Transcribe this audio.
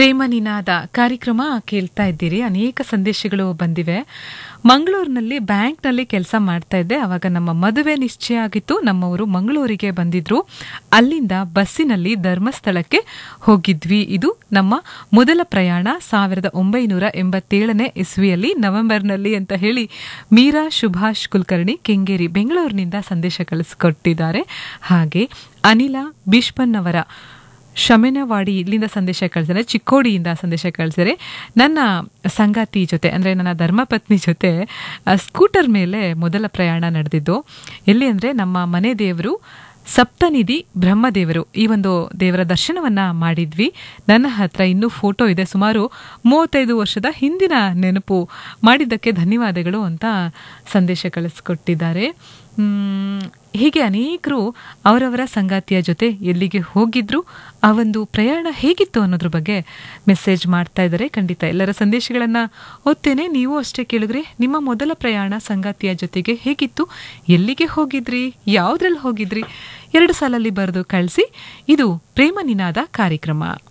ಪ್ರೇಮ ನಿನಾದ ಕಾರ್ಯಕ್ರಮ ಕೇಳ್ತಾ ಇದ್ದೀರಿ ಅನೇಕ ಸಂದೇಶಗಳು ಬಂದಿವೆ ಮಂಗಳೂರಿನಲ್ಲಿ ಬ್ಯಾಂಕ್ನಲ್ಲಿ ಕೆಲಸ ಮಾಡ್ತಾ ಇದ್ದೆ ಅವಾಗ ನಮ್ಮ ಮದುವೆ ನಿಶ್ಚಯ ಆಗಿತ್ತು ನಮ್ಮವರು ಮಂಗಳೂರಿಗೆ ಬಂದಿದ್ರು ಅಲ್ಲಿಂದ ಬಸ್ಸಿನಲ್ಲಿ ಧರ್ಮಸ್ಥಳಕ್ಕೆ ಹೋಗಿದ್ವಿ ಇದು ನಮ್ಮ ಮೊದಲ ಪ್ರಯಾಣ ಸಾವಿರದ ಒಂಬೈನೂರ ಎಂಬತ್ತೇಳನೇ ಇಸ್ವಿಯಲ್ಲಿ ನವೆಂಬರ್ನಲ್ಲಿ ಅಂತ ಹೇಳಿ ಮೀರಾ ಸುಭಾಷ್ ಕುಲಕರ್ಣಿ ಕೆಂಗೇರಿ ಬೆಂಗಳೂರಿನಿಂದ ಸಂದೇಶ ಕಳಿಸಿಕೊಟ್ಟಿದ್ದಾರೆ ಹಾಗೆ ಅನಿಲ ಬಿಷ್ಪನ್ನವರ ಶಮೆನವಾಡಿ ಇಲ್ಲಿಂದ ಸಂದೇಶ ಕಳಿಸಿದರೆ ಚಿಕ್ಕೋಡಿಯಿಂದ ಸಂದೇಶ ಕಳಿಸಿದರೆ ನನ್ನ ಸಂಗಾತಿ ಜೊತೆ ಅಂದರೆ ನನ್ನ ಧರ್ಮಪತ್ನಿ ಜೊತೆ ಆ, ಸ್ಕೂಟರ್ ಮೇಲೆ ಮೊದಲ ಪ್ರಯಾಣ ನಡೆದಿದ್ದು ಎಲ್ಲಿ ಅಂದರೆ ನಮ್ಮ ಮನೆ ದೇವರು ಸಪ್ತನಿಧಿ ಬ್ರಹ್ಮದೇವರು ಈ ಒಂದು ದೇವರ ದರ್ಶನವನ್ನ ಮಾಡಿದ್ವಿ ನನ್ನ ಹತ್ರ ಇನ್ನೂ ಫೋಟೋ ಇದೆ ಸುಮಾರು ಮೂವತ್ತೈದು ವರ್ಷದ ಹಿಂದಿನ ನೆನಪು ಮಾಡಿದ್ದಕ್ಕೆ ಧನ್ಯವಾದಗಳು ಅಂತ ಸಂದೇಶ ಕಳಿಸ್ಕೊಟ್ಟಿದ್ದಾರೆ ಮ್, ಹೀಗೆ ಅನೇಕರು ಅವರವರ ಸಂಗಾತಿಯ ಜೊತೆ ಎಲ್ಲಿಗೆ ಹೋಗಿದ್ರು ಆ ಒಂದು ಪ್ರಯಾಣ ಹೇಗಿತ್ತು ಅನ್ನೋದ್ರ ಬಗ್ಗೆ ಮೆಸೇಜ್ ಮಾಡ್ತಾ ಇದ್ದಾರೆ ಖಂಡಿತ ಎಲ್ಲರ ಸಂದೇಶಗಳನ್ನ ಓದ್ತೇನೆ ನೀವು ಅಷ್ಟೇ ಕೇಳಿದ್ರೆ ನಿಮ್ಮ ಮೊದಲ ಪ್ರಯಾಣ ಸಂಗಾತಿಯ ಜೊತೆಗೆ ಹೇಗಿತ್ತು ಎಲ್ಲಿಗೆ ಹೋಗಿದ್ರಿ ಯಾವ್ದ್ರಲ್ಲಿ ಹೋಗಿದ್ರಿ ಎರಡು ಸಾಲಲ್ಲಿ ಬರೆದು ಕಳಿಸಿ ಇದು ಪ್ರೇಮ ನಿನಾದ ಕಾರ್ಯಕ್ರಮ